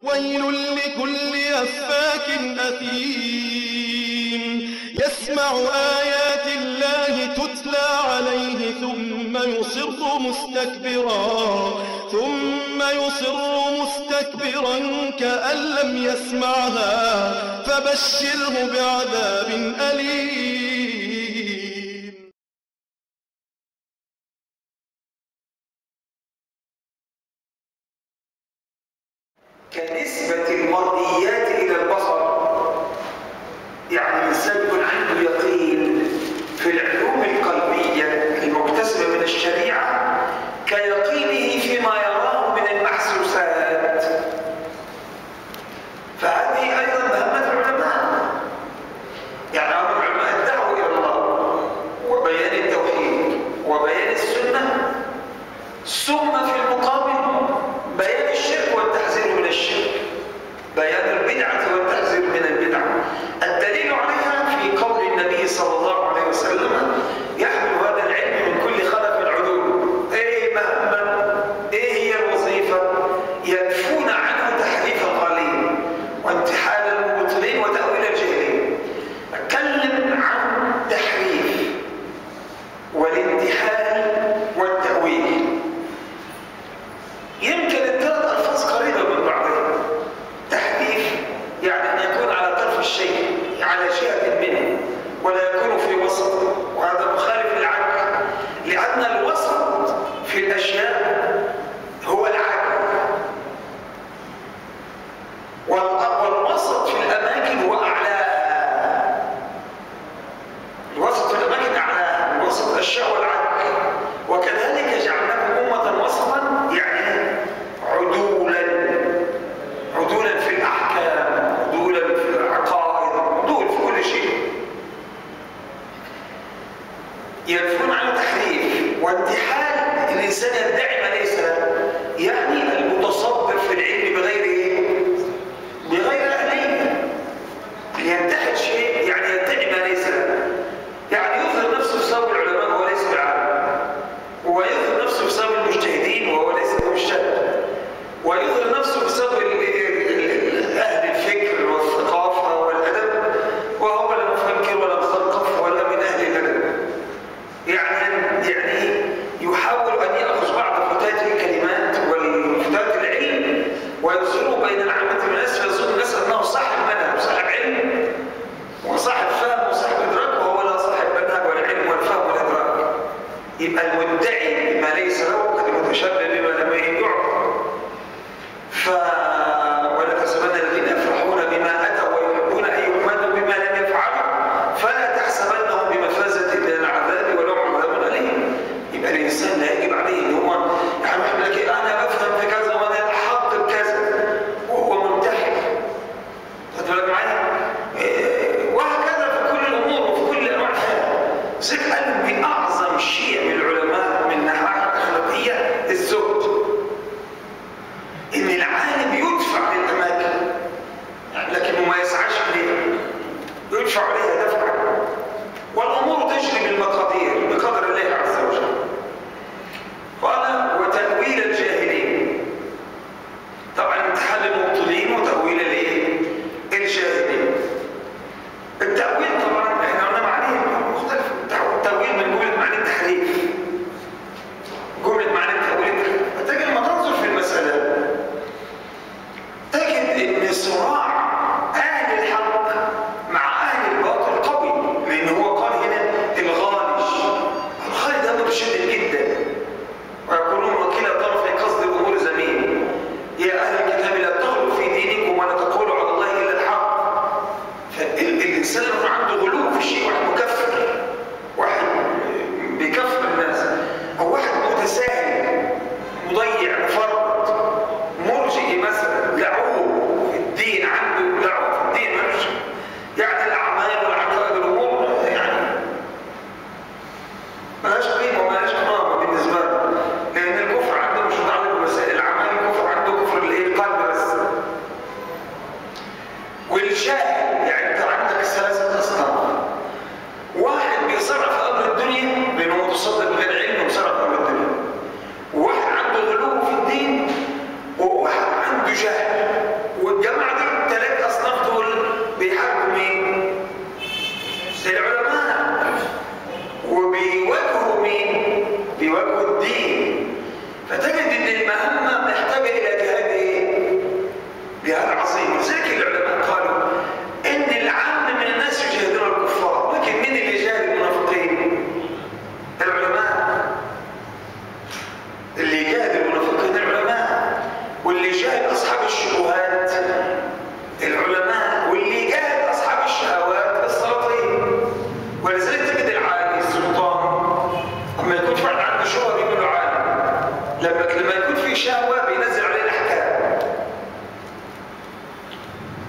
ويل لكل أفاك أثيم يسمع آيات الله تتلى عليه ثم يصر مستكبرا ثم يصر مستكبرا كأن لم يسمعها فبشره بعذاب أليم كنسبة المرئيات إلى البصر يعني الإنسان يكون عنده يقين في العلوم القلبية المكتسبة من الشريعة كيقينه فيما يراه من المحسوسات فهذه أيضا مهمة العلماء يعني أمر العلماء الدعوة إلى الله وبيان التوحيد وبيان السنة ثم في المقابل بيان الشرك والتحذير من الشرك بيان البدعة والتحذير من البدعة الدليل عليها في قول النبي صلى الله عليه وسلم يحمل هذا العلم من كل خلف عدول ايه مهمة ايه هي الوظيفة ينفون عنه تحريف الغالين وانتحال المبطلين وتأويل الجاهلين اتكلم عن تحريف والانتحال والتأويل يمكن الثلاث ألفاظ قريبة من بعضها تحديث يعني أن يكون على طرف الشيء على جهة منه ولا يكون في وسط وهذا مخالف للعقل لأن الوسط في الأشياء هو العقل والوسط في الأماكن هو أعلاها الوسط في الأماكن أعلاها الوسط الأشياء والعقل وكذلك جعلناكم أمة وسطا يعني عدولا عدولا في الأحكام عدولا في العقائد عدول في كل شيء ينفون عن تحريف وانتحال الإنسان يدعي ما ليس له يعني المتصدر في العلم بغير ايه؟ بغير أهلية ينتحل شيء يعني يدعي ما ليس له يعني يظهر نفسه في صوب العلماء وهو ليس بعالم ويظهر نفسه في صوب المجتهدين وهو ليس بمجتهد ويظهر نفسه في صوب أهل الفكر والثقافة والأدب وهو لا مفكر ولا مثقف ولا من أهل الأدب يعني يعني يحاول أن يأخذ بعض فتات الكلمات والفتات العلم ويظهره بين العامة الناس فيظن الناس أنه صاحب منهج صاحب علم وصاحب فهم وصاحب إدراك وهو لا صاحب منهج ولا علم ولا فهم ولا إدراك يبقى المدعي بما ليس له قد متشبه بما لم يعطى ف ولا تحسبن الذين يفرحون بما اتوا ويحبون ان يحمدوا بما لم يفعلوا فلا تحسبنهم بمفازه من العذاب ولهم عذاب اليم يبقى الانسان لا يجب عليه ان هو يعني يقول لك انا بفهم في كذا وانا احط بكذا وهو منتحر خد بالك معايا إيه، وهكذا في كل الامور وفي كل انواع الحياه زيك قال من اعظم شيء من العلماء من ناحيه اخلاقيه الزهد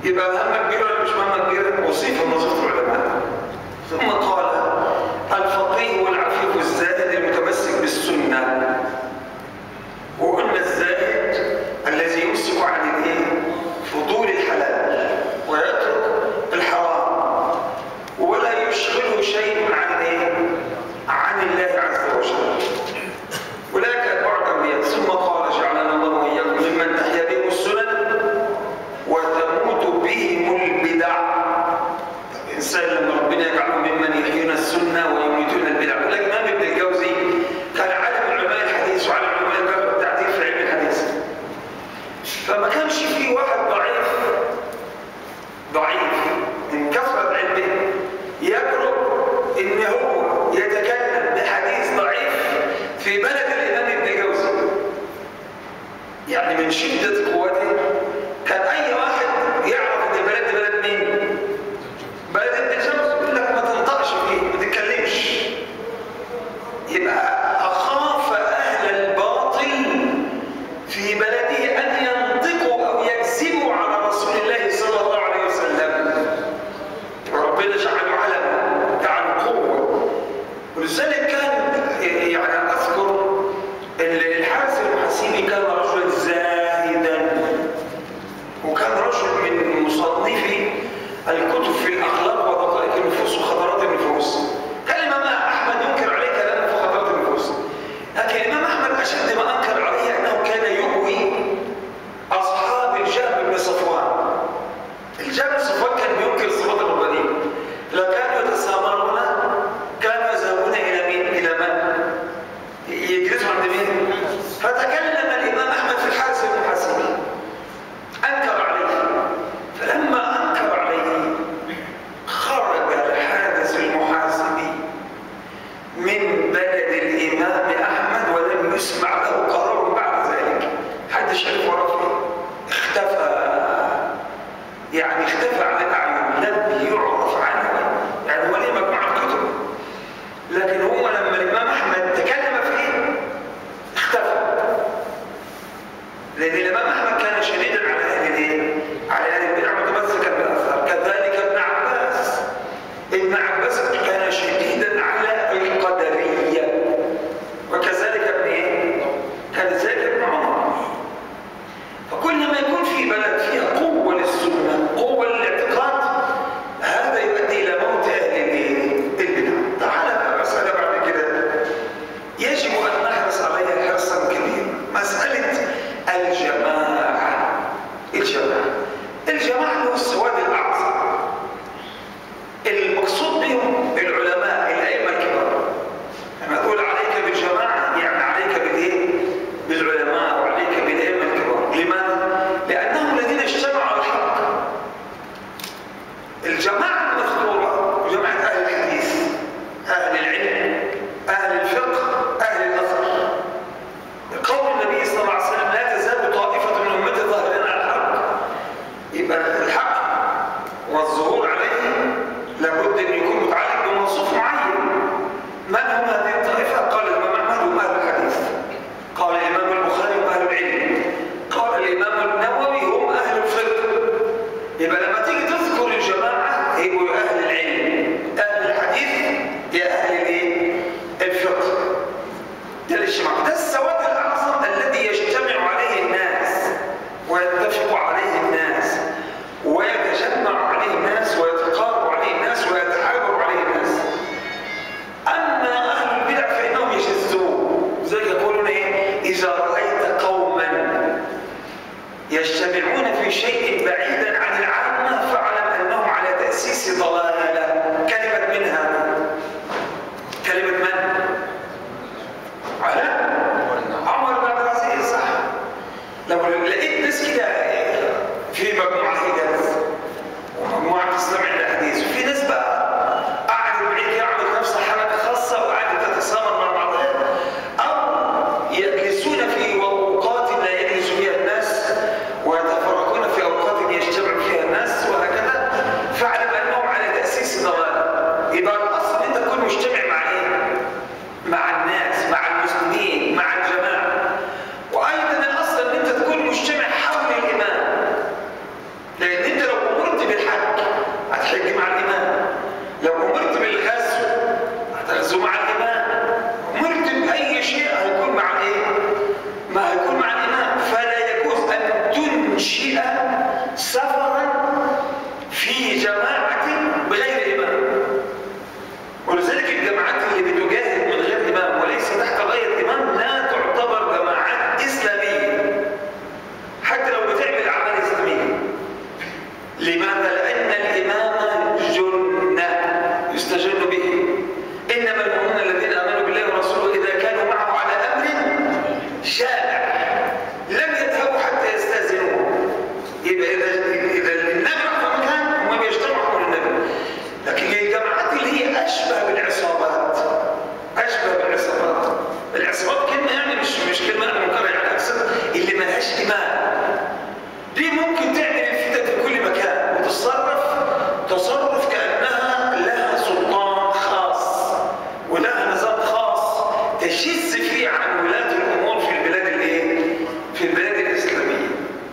يبقى مهمة كبيرة ولا مش مهمة كبيرة؟ وصيفة من وظيفة العلماء ثم قال الفقيه والعفيف الزاهد المتمسك بالسنة وقلنا الزاهد الذي يمسك عن الايه؟ فضول الحلال ويترك الحرام ولا يشغله شيء عن ايه؟ عن الله عز وجل ولكن بعد أنبياء ثم قال جعلنا الله وإياكم ممن تحيا بهم السنن وتموت بهم البدع الإنسان لما ربنا يجعله ممن يحيون السنة ويميتون البدع ولكن الإمام ابن الجوزي كان عالم علماء الحديث وعالم علماء الجرح والتعديل في علم الحديث فما كانش في واحد ضعيف ضعيف من كثرة علمه يجرؤ ان هو يتكلم بحديث ضعيف في بلد الامام ابن جوزي يعني من شدة قوته كان اي واحد يعرف ان البلد دي بلد مين بلد ابن جوزي يقول لك ما تنطقش فيه ما تتكلمش يبقى اخاف اهل الباطل في بلده ان ينطقوا او يكذبوا على رسول الله صلى الله عليه وسلم ربنا جعله علما جعله قوه ولذلك كان يعني اذكر الحارس المحاسبي كان رجلا زاهدا وكان رجل من مصنفي الكتب في الاخلاق ودقائق النفوس وخطرات النفوس كان الامام احمد ينكر عليه كلامه في خطرات النفوس لكن الامام احمد اشد ما انكر عليه انه كان يؤوي اصحاب الجهم بن صفوان الجهم بن صفوان كان بينكر صفات الربانيه لو كانوا يتسامرون كانوا يذهبون الى مين؟ الى من؟ يجلسوا عند مين؟ فتكلم الامام احمد في الحارس المحاسبي انكر عليه فلما انكر عليه خرج الحارس المحاسبي من بلد الامام احمد ولم يسمع له قرار بعد ذلك حدش عرف وراه فين اختفى يعني اختفى عن الاعين لم يعرف عنه يعني هو ليه مجموعه كتب لكن هو لما الامام احمد تكلم فيه اختفى لان الامام احمد كان شديدا على اهل الايه؟ على اهل البدع متمسكا بالاثار كذلك ابن عباس ابن عباس كان شديدا على القدريه وكذلك ابن ايه؟ كذلك ابن عمر فكل ما يكون في بلد فيها قوه للسنه قوه للاعتقاد هذا يؤدي الى موت اهل الايه؟ البدع تعال بقى مساله بعد كده يجب ان نحرص عليها حرصا كبيرا مساله الجماعه الجماعه الجماعه هو السواد الاعظم المقصود بهم العلماء الائمه الكبار لما اقول عليك بالجماعه يعني عليك بالايه بالعلماء وعليك بالائمه الكبار لماذا لانهم الذين اجتمعوا على الحق الجماعه المذكوره جماعه اهل الحديث اهل العلم اهل الفقه اهل الاثر قول النبي صلى الله عليه وسلم لا تزال طائفه من امتي ظاهرين على الحق يبقى الحق والظهور عليه لابد ان يكون متعلق بموصوف معين من هم هذه الطائفه قال الامام احمد هم اهل الحديث قال الامام البخاري هم اهل العلم قال الامام النووي هم اهل الفقه يبقى لما تيجي تذكر الجماعه يبقوا اهل العلم اهل الحديث يا اهل الايه الفقه ده الاجتماع ده السواد الاعظم الذي يجتمع عليه الناس ويتفق عليه الناس ويتجمع عليه الناس ويتقارب عليه الناس ويتحابب عليه الناس اما اهل البدع فانهم يشذون زي يقولون ايه اذا رايت قوما يجتمعون في شيء بعيدا عن العامه فاعلم انهم على تاسيس ضلاله كلمه من هذا كلمه من على عمر بن عبد العزيز صح لو لقيت ناس كده في مجموعه حجاز ومجموعه تستمع للحديث وفي ناس بقى قاعده بعيد يعمل نفسها حركه خاصه وقاعده تتسامر مع بعضها او يجلسون في اوقات لا يجلس فيها الناس ويتفرقون في اوقات يجتمع سفرا في جماعة بغير إمام ولذلك الجماعات اللي بتجاهد من غير إمام وليس تحت غير إمام لا تعتبر جماعات إسلامية حتى لو بتعمل أعمال إسلامية لماذا؟ لأن الإمام جنة يستجن به إنما المؤمنون الذين آمنوا بالله ورسوله إذا كانوا معه على أمر شائع لم يذهبوا حتى يستأذنوه يبقى إذا إذا النبي راح في مكان هم بيجتمعوا حول النبي لكن الجماعات اللي هي أشبه بالعصابات أشبه بالعصابات العصابات كلمة يعني مش مش كلمة أنا منكرة يعني أقصد اللي ملهاش إيمان دي ممكن تعمل الفتن في كل مكان وتتصرف تصرف كأنها لها سلطان خاص ولها نظام خاص تشذ فيه عن ولاة الأمور في البلاد الايه؟ في البلاد الإسلامية.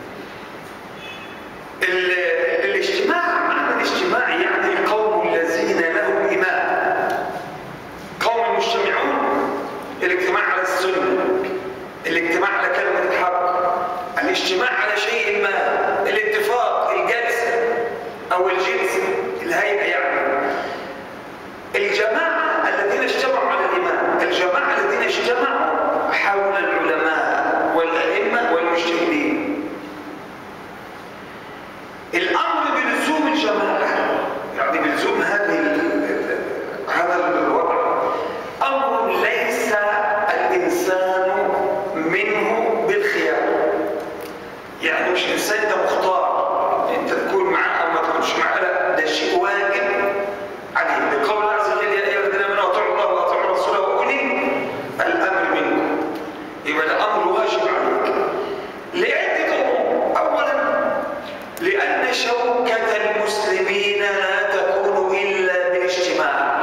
ال- الاجتماع معنى الاجتماع يعني القوم الذين لهم إمام قوم مجتمعون الاجتماع على السنة الاجتماع على كلمة الحق الاجتماع على شيء ما الاتفاق الجلسة أو الجلسة الهيئة يعني الجماعة الذين اجتمعوا على الإمام الجماعة الذين اجتمعوا حول العلماء والأئمة والمجتهدين الأمر بلزوم الجماعة يعني بلزوم هذه ال- ال- هذا الوضع أمر ليس الإنسان منه بالخيار يعني مش إنسان ده مختار أنت تكون معاه أو ما تكونش معاه لا ده شيء واجب عليه بقول الله عز وجل يا أيها الذين آمنوا أطيعوا الله وأطيعوا الرسول وأولي الأمر منكم يبقى الأمر واجب عليك لعدة أمور أولا لأن شوكة المسلمين لا تكون إلا بالاجتماع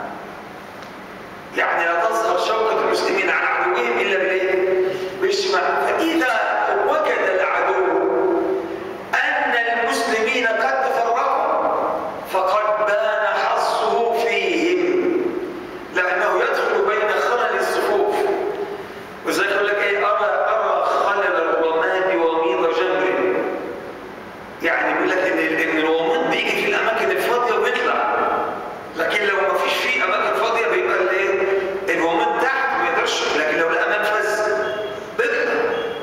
يعني لا تظهر شوكة المسلمين على عدوهم إلا بالإيه؟ بالاجتماع فإذا وجد العدو أن المسلمين قد تفرقوا فقد بان حظه فيهم لأنه يدخل بين خلل الصفوف وزي يقول لك إيه أرى أرى خلل الرماد وميض جمر يعني بيقول لك إن إن الرماد بيجي في الأماكن الفاضية ويطلع لكن لو ما فيش فيه أماكن فاضية بيبقى الإيه الرماد تحت ما يقدرش لكن لو الأمام فز بيطلع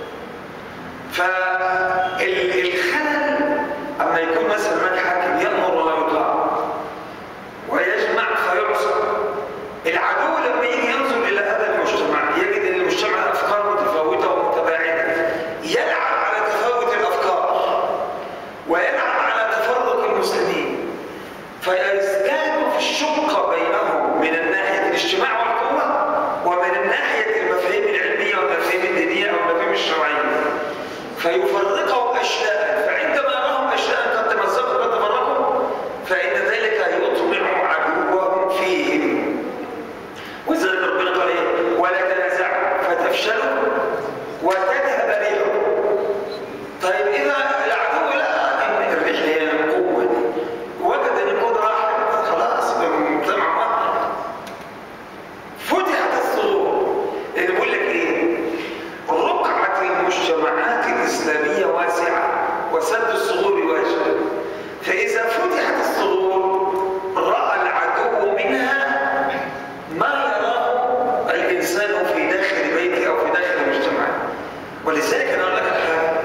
فالخلل أما يكون مثلا هناك حاكم يأمر ولا يطاع ويجمع فيعصى العدو لما يجي ينظر إلى هذا المجتمع يجد أن المجتمع أفكار متفاوتة ومتباعدة يلعب على تفاوت الأفكار ويلعب على تفرق المسلمين فيزداد في الشقة بينهم من الناحية الاجتماع والقوة ومن الناحية المفاهيم العلمية والمفاهيم الدينية أو المفاهيم الشرعية فيفرقهم أشياء فعندما يراهم أشياء قد تمزقوا قد تفرقوا فإن ذلك يطمع عدوهم فيهم وذلك ربنا قال ايه ولا تنازعوا فتفشلوا وتذهب ريحكم طيب اذا العدو لقى ان الريح هي القوه دي وجد ان القوه راحت خلاص المجتمع واحد فتحت الصدور اللي بيقول لك ايه رقعه المجتمعات الاسلاميه واسعه وسد الصدور واجب فاذا فتحت الصدور راى العدو منها ما يراه الإنسان في داخل بيته أو في داخل مجتمعه ولذلك أنا أقول لك الحاجة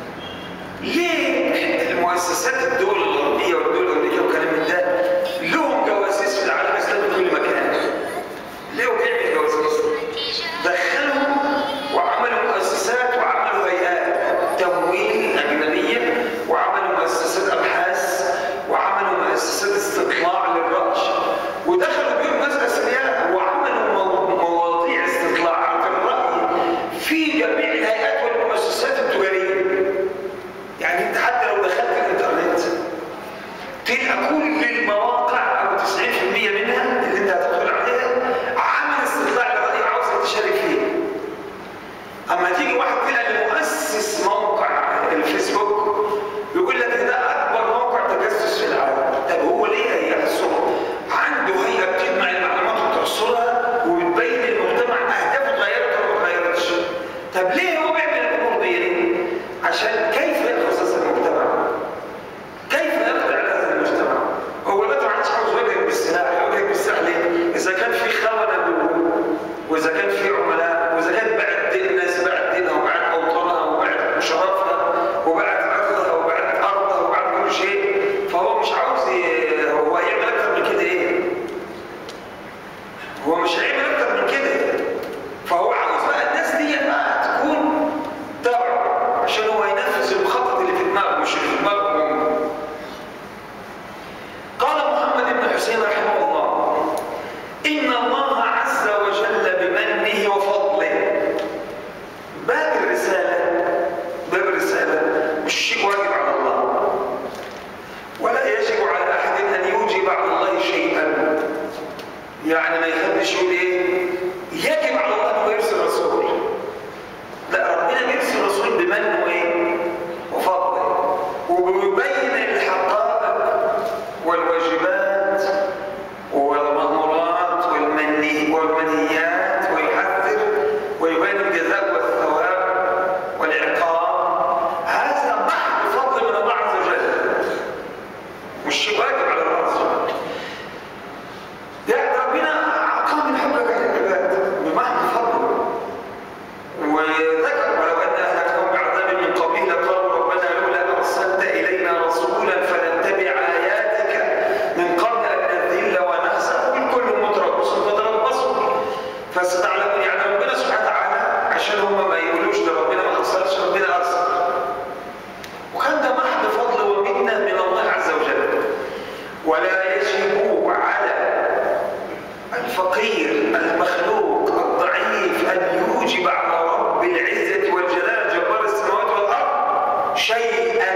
ليه المؤسسات الدول الغربية والدول الأمريكية وكلام من ده لهم جواسيس في العالم الإسلامي في كل مكان ليه بيعمل جواسيس؟ دخلهم وعملوا مؤسسات وعملوا هيئات تمويل أجنبية وعملوا مؤسسات أبحاث وعملوا مؤسسات استطلاع للرأي ودخلوا بيهم ناس أثرياء وعملوا مو- مواضيع استطلاعات الرأي في جميع الهيئات والمؤسسات التجارية يعني انت حتى لو دخلت الانترنت تلقى كل المواقع او 90% منها اللي انت هتدخل عليها عامل استطلاع للرأي عاوزك تشارك فيه اما تيجي واحد تلقى لمؤسس موقع الفيسبوك يقول لك ده اكبر موقع تجسس في العالم طب هو ليه هيحصل عنده هيئه بتجمع المعلومات وتحصرها وبتبين للمجتمع اهدافه اتغيرت ولا ما اتغيرتش طب ليه هو بيعمل الامور دي عشان كيف يخصص المجتمع يعني ما يخليش يقول ايه يجب على الله انه يرسل رسول لا ربنا بيرسل رسول بمن وايه وفضله وبيبين الحقائق والواجبات والمأمورات والمنهي والمنهيات ويحذر ويبين الجزاء والثواب والعقاب هذا محض فضل من الله عز وجل مش شيء واجب على الله عز وجل يعني ربنا أقام الحجة على العباد بمحض فضله وذكر ولو أن أهلكهم بعذاب من قبله لقالوا ربنا لولا أرسلت إلينا رسولا فنتبع آياتك من قبل أن نذل ونخزى قل كل متربص فتربصوا فستعلمون يعني ربنا سبحانه وتعالى عشان هم ما يقولوش لربنا ما أرسلش ربنا أرسل وكان ده محض فضل ومنة من الله عز وجل ولا يجب على الفقير المخلوق الضعيف أن يوجب على رب العزة والجلال جبار السماوات والأرض شيئا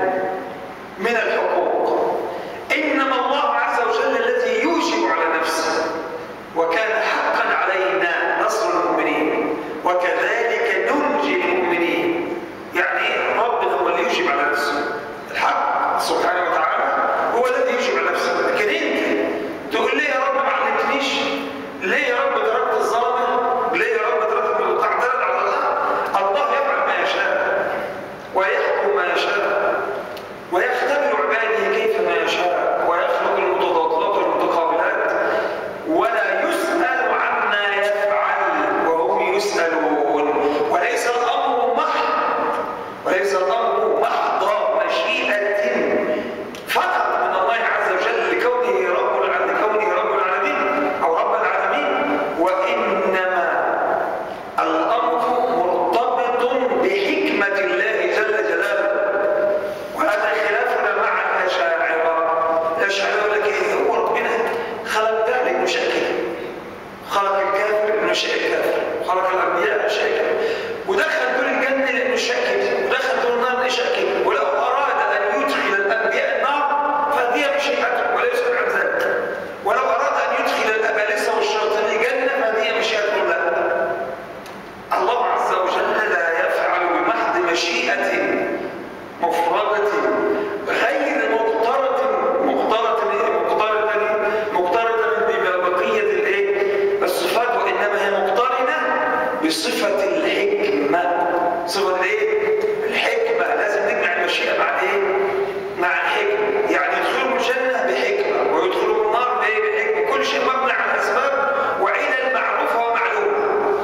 من الحقوق إنما الله عز وجل الذي يوجب على نفسه وكان حقا علينا نصر المؤمنين وكذلك ننجي المؤمنين يعني ربنا هو اللي يوجب على نفسه الحق سبحانه وتعالى هو الذي يوجب على نفسه لكن انت تقول لي يا رب ما علمتنيش ليه يا رب تركت الظالم ليه يا رب تركت تعترض على الله الله يفعل ما يشاء ويحكم ما يشاء ويختبر عباده كيف ما يشاء ويخلق المتضادات والمتقابلات ولا يسأل عما يفعل وهم يسألون وليس الأمر محض وليس الأمر محض مشيئة فقط من الله عز وجل لكونه رب العالمين لكونه رب العالمين أو رب العالمين وإنما الأمر مرتبط بحكمة الله جل جلاله وهذا خلافنا مع الأشاعرة الأشاعرة يقول لك إيه هو ربنا خلق ده لأنه شاء كده خلق الكافر لأنه شاء الكافر وخلق الأنبياء لأنه شاء كده ودخل دول الجنة لأنه شاء كده ودخل دول النار لأنه شاء كده ولو أراد أن يدخل الأنبياء النار فهذه مشيئته ولا يسأل عن ذلك ولو أراد أن يدخل الأبالسة والشياطين الجنة فهذه مشيئته لا الله عز وجل لا يفعل بمحض مشيئة مفردة غير مقترة مقترة مقترة مقترة ببقية الايه؟ الصفات وإنما هي مقترنة بصفة الحكمة صفة الايه؟ الحكمة لازم نجمع المشيئة مع الايه؟ مع الحكمة يعني يدخلوا الجنة بحكمة ويدخلوا النار بايه؟ بحكمة كل شيء مبني على الأسباب وعلل معروفة ومعلومة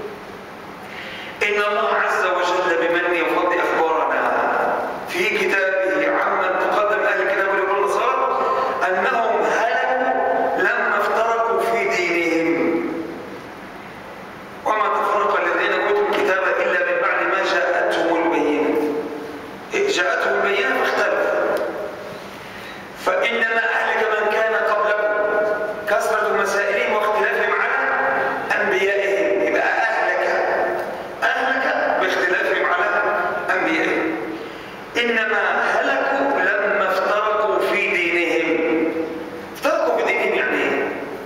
إن الله عز وجل بمنه وفضل أخبارنا في كتابه عمن تقدم أهل الكتاب واليهود والنصارى أنهم هلكوا لما افترقوا في دينهم وما تفرق الذين أوتوا الكتاب إلا من بعد ما جاءتهم البينة إيه جاءتهم البينة فاختلفوا فإنما أهلك من كان قبلكم كثرة مسائلهم واختلافهم على أنبيائهم يبقى أهلك أهلك باختلافهم على أنبيائهم إنما هلكوا لما افترقوا في دينهم افترقوا في دينهم يعني إيه؟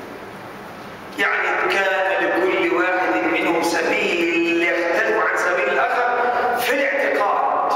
يعني كان لكل واحد منهم سبيل يختلف عن سبيل الآخر في الاعتقاد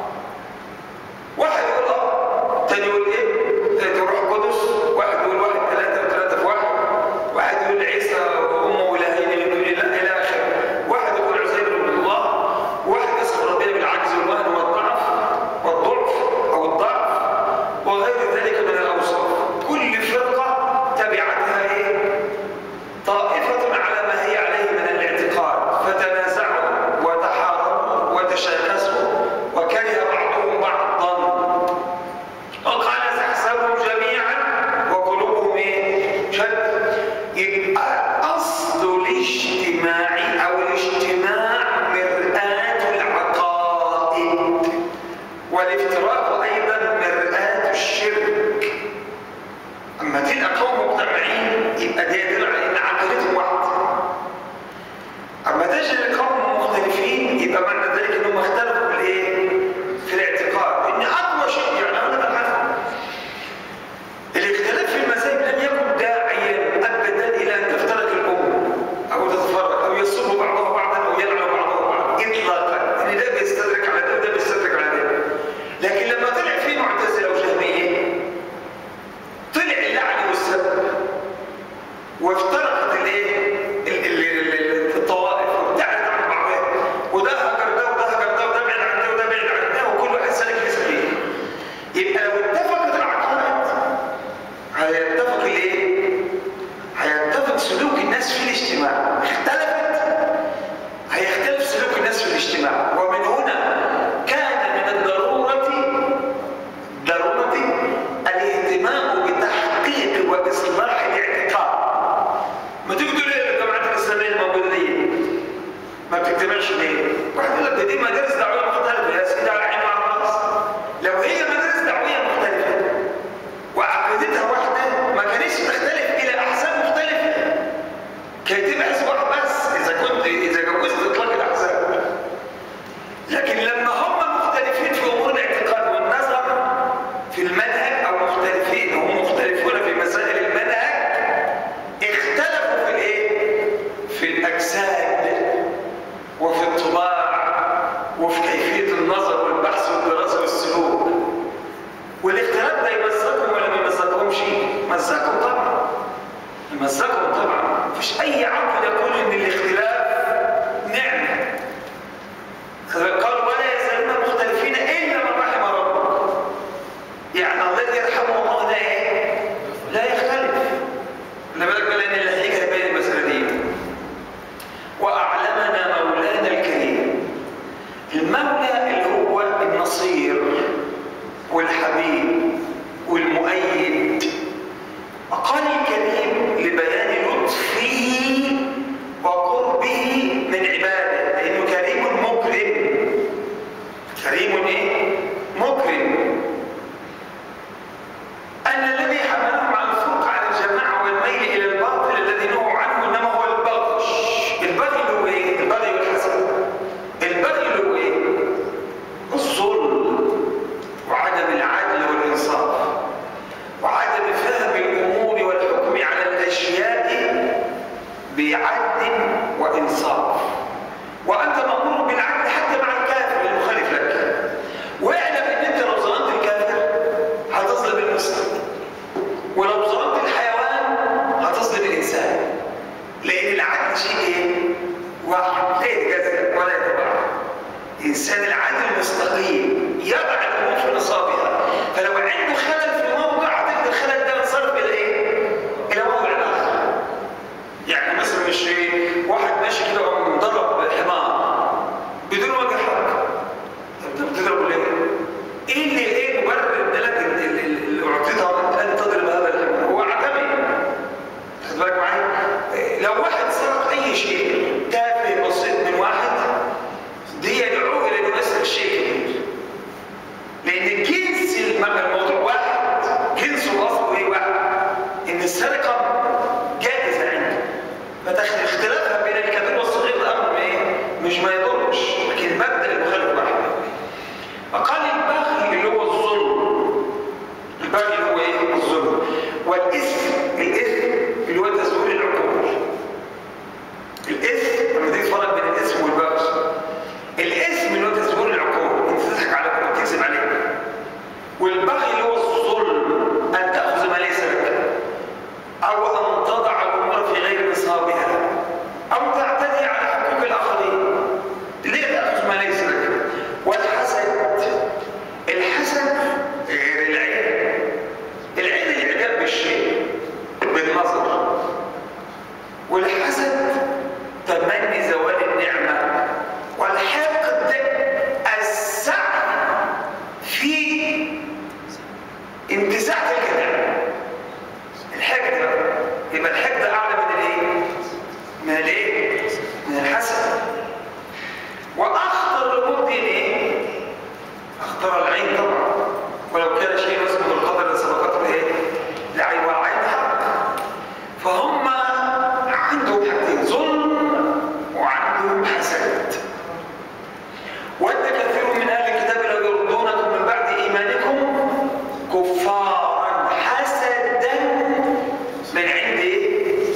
واحد يقول اه تاني يقول ايه تاني روح قدس واحد يقول واحد ثلاثة وثلاثة في واحد واحد يقول عيسى وامه والهين من دون الله الى اخره واحد يقول عزير بن الله واحد يصف ربنا بالعجز والوهن والضعف والضعف او الضعف وغير ذلك من الاوصاف كل فرقة تبعتها ايه طائفة على ما هي عليه من الاعتقاد فتنازعوا وتحاربوا وتشاكسوا وكره بعضهم بعضا وقال تحسبهم جميعا وقلوبهم ايه؟ شد يبقى اصل الاجتماع او الاجتماع مرآة العقائد والافتراق ايضا مرآة الشرك اما تلقى قوم مجتمعين يبقى ده يدل على ان عقيدتهم واحده اما تجد قوم مختلفين يبقى معنى ذلك انهم اختلفوا في الايه؟ في الاعتقاد ان اقوى شيء يعني اقول لك الاختلاف في المذاهب لم يكن داعيا ابدا الى مدارس دعويه مختلفه وعقيدتها واحده ما كانتش تختلف الى احزاب مختلفه كانت تبقى حزب واحد بس اذا كنت اذا جوزت اطلاق الاحزاب لكن لما هم مختلفين في امور الاعتقاد والنظر في المنهج او مختلفين هم مختلفون في مسائل المنهج اختلفوا في الايه؟ في الاجساد وفي الطباع وفي كيفيه النظر والبحث والدراسه والسلوك والاختلاف ده يمزقهم ولا ما يمزقهمش؟ مزقهم طبعا يمزقهم طبعا مفيش اي عقل يقول ان الاختلاف نعمه قالوا ولا يزالون مختلفين الا من رحم ربك يعني الذي يرحمه الله ده ايه؟ لا يختلف خلي بالك بقى لان اللي هيجي هيبين المساله دي واعلمنا مولانا الكريم المولى اللي هو النصير والحبيب والمؤيد وقال الكريم لبيان لطفه وقربه من عباده لانه كريم مكرم كريم ايه مكرم ان الذي حملهم على الفرق عن الجماعه والميل الى الباطل الذي نهوا عنه انما هو البغي البغي اللي هو ايه البغي والحسد البغي اللي هو ايه الظلم وعدم العدل والانصاف وعدم فهم الامور والحكم على الاشياء بعدل وانصاف وانت مامور بالعدل حتى مع الكافر المخالف لك واعلم ان انت لو ظلمت الكافر هتظلم المسلم ولو ظلمت الحيوان هتظلم الانسان لان العدل شيء ايه واحد لا يتجزأ ولا يتبع الانسان العادل المستقيم يضع الامور في نصابها فلو عنده خلل في موضع هتجد الخلل ده ينصرف الى ايه الى موضع اخر يعني مثلا مش ايه واحد ماشي كده وقام مضرب حمار بدون وجه حق طب انت بتضربه ليه؟ ايه اللي ايه المبرر لك اللي اعطيتها ان تضرب هذا الحمار؟ هو عدمي خد بالك معايا؟ إيه، لو واحد سرق اي شيء تافه بسيط من واحد دي يدعوه الى انه يسرق شيء كبير لان جنس الم- الموضوع واحد جنسه واصله ايه واحد ان السرقه جائزه عنده فتخ- اختلافها بين الكبير والصغير ده امر ايه مش ما يضرش لكن المبدا المخالف واحد فقال البغي اللي هو الظلم البغي اللي هو ايه الظلم والاثم الاثم اللي هو تزوير العقول الاثم لما تيجي تفرق بين الاثم والبغي الاثم اللي هو تزوير العقول انت تضحك على كل تكذب عليك والبغي اللي هو الظلم ان تاخذ ما ليس لك او ان تضع الامور في غير نصابها او تعتدي على حقوق الاخرين ليه تاخذ ما ليس لك والحسد الحسد غير العين العين الاعجاب بالشيء بالنظر والحسد تمني زوال النعمه والحقد السعي في انتزاع تلك النعمه الحقد بقى يبقى الحقد اعلى من الايه؟ من الايه؟ من الحسد واخطر الامور دي ايه؟ اخطر العين طبعا ولو كان شيء اسمه القدر لسبقته ايه؟ العين والعين حق فهم عندهم حاجتين ظلم وعندهم حسد ود كثير من اهل الكتاب لو يردونكم من بعد ايمانكم كفارا حسدا من عند ايه؟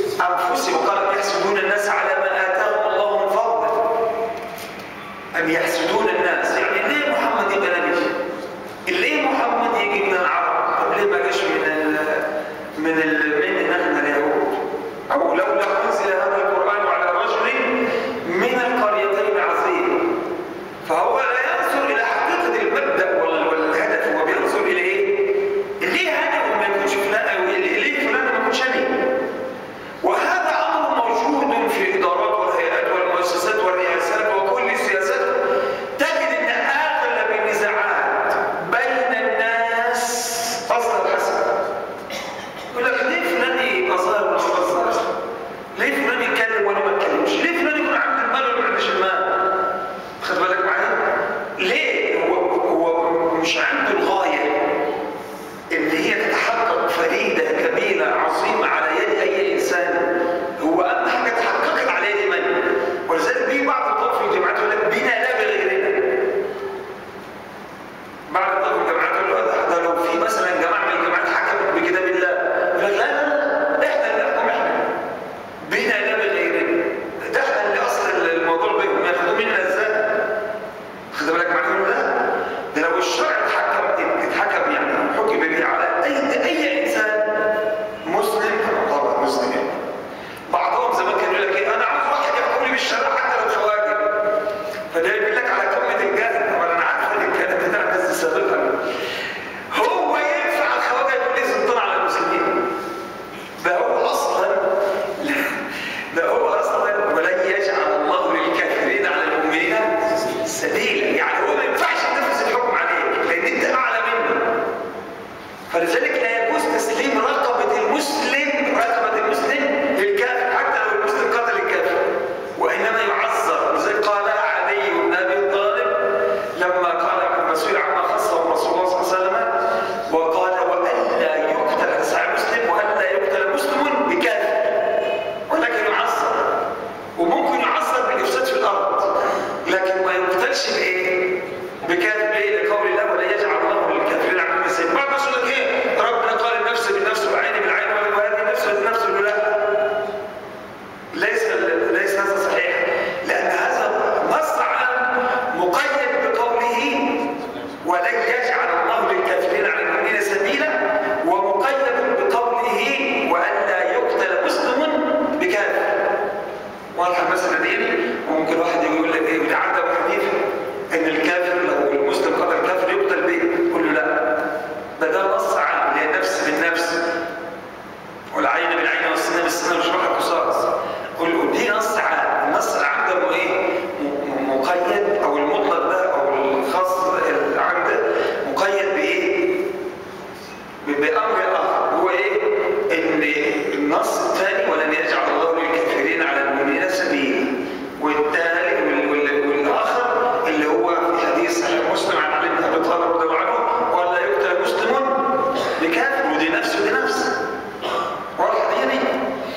فلذلك لا يجوز تسليم رقبة المسلم رقبة المسلم للكافر حتى لو المسلم قتل الكافر وإنما يعذر لذلك قال علي بن أبي طالب لما قال المسؤول عما خصه رسول الله صلى الله عليه وسلم وقال وألا يقتل تسعى مسلم وألا يقتل مسلم بكافر ولكن يعذر وممكن يعذر بالإفساد في الأرض لكن ما يقتلش بإيه؟ بكافر ليه؟ لقول الله ولا يجعل الله للكافرين على الناس بعض الناس يقول لك إيه؟ ربنا قال النفس بالنفس والعين بالعين وهذه النفس بالنفس يقول لا ليس ليس هذا صحيح لأن هذا نص عام مقيد بقوله ولن يجعل الله للكافرين على المؤمنين سبيلا ومقيد بقوله وألا يقتل مسلم بكافر واضح المسألة دي وممكن واحد يقول لك ايه وده عند ابو حنيفه ان الكافر لو المسلم قتل الكافر يقتل به يقول له لا ده ده نص عام اللي هي نفس بالنفس والعين بالعين والسنه بالسنه مش واحد قصاص قل له دي نص عام النص العام ده هو ايه م- م- مقيد او المطلق ده او الخاص العام ده مقيد بايه ب- بامر اخر هو ايه ان النص الثاني ولن يجعل الله للكافرين على المؤمنين سبيلا والثاني وال- وال- والاخر اللي هو في حديث صحيح مسلم عن علي بن ابي طالب رضي الله عنه ولا يقتل مسلم بكافر ودي نفس ودي نفس واضحه دي يعني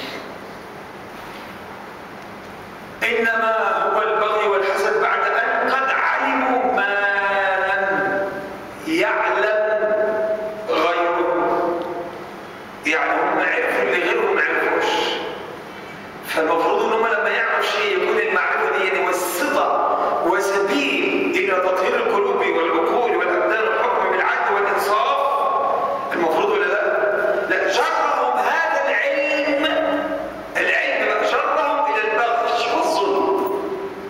انما هو البغي والحسد بعد ان قد علموا ما لم يعلم غيره يعني هم عرفوا اللي غيرهم ما عرفوش فالمفروض ان هم لما يعرف شيء يكون المعرفه دي يعني وسيطه وسبيل الى تطهير القلوب والعقول والابدان والحكم بالعدل والانصاف المفروض ولا لا؟ لا جرهم هذا العلم العلم بقى جرهم الى البغي والظلم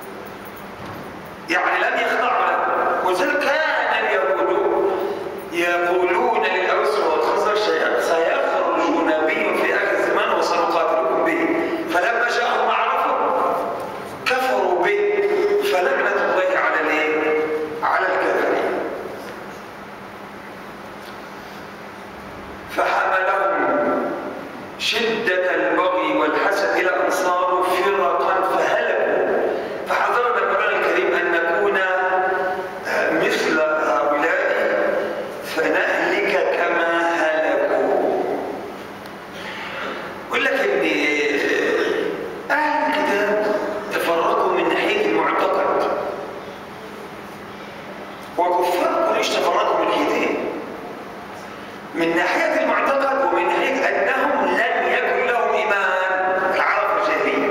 يعني لم يخضعوا له وذلك كان اليهود يقولون للأوس والخزرج سيخرج نبي في آخر الزمان وسنقاتلكم به فلما جاءهم ما عرفوا كفروا به فلعنة الله على الايه؟ على الكافرين فحملهم شدة البغي والحسد إلى أن صاروا فرقا فهلكوا فحضرنا القرآن الكريم أن نكون آه، مثل هؤلاء فنهلك كما هلكوا يقول لك ان آه، اهل الكتاب تفرقوا من ناحيه المعتقد وكفار قريش تفرقوا من ناحيتين من ناحيه المعتقد ومن ناحيه انهم لم يكن لهم ايمان العرب الجاهليه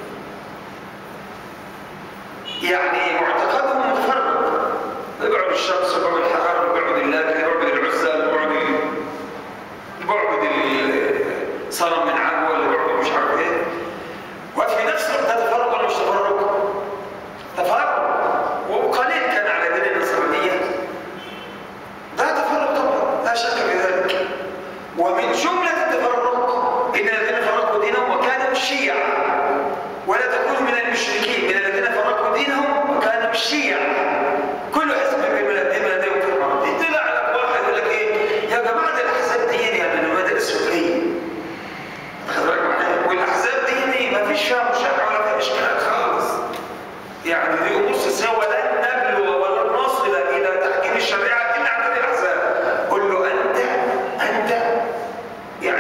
يعني معتقدهم متفرق بيعبد الشمس وبيعبد الحجر وبيعبد الله بيعبد العزى بيعبد بعبد الصنم من عجوه اللي بعبد مش عارف ايه وفي نفس الوقت ده تفرق ولا مش تفرق؟ تفرق وقليل كان على دين النصرانيه ده تفرق طبعا لا شك في ذلك ومن جمله التفرق ان الذين فرقوا دينهم وكانوا شيعا ولا تكونوا من المشركين من الذين فرقوا دينهم وكانوا الشيعة كل حزب بما بما لديهم فرقان يطلع لك واحد يقول لك ايه يا جماعه ده الاحزاب دي يعني من المدارس الفقهيه خد بالك معايا والاحزاب دي ما فيش فيها مشاحه ولا فيها اشكالات خالص يعني دي امور سياسيه ولن نبلو ولن نصل الى تحكيم الشريعه الا عن طريق الاحزاب قل له انت انت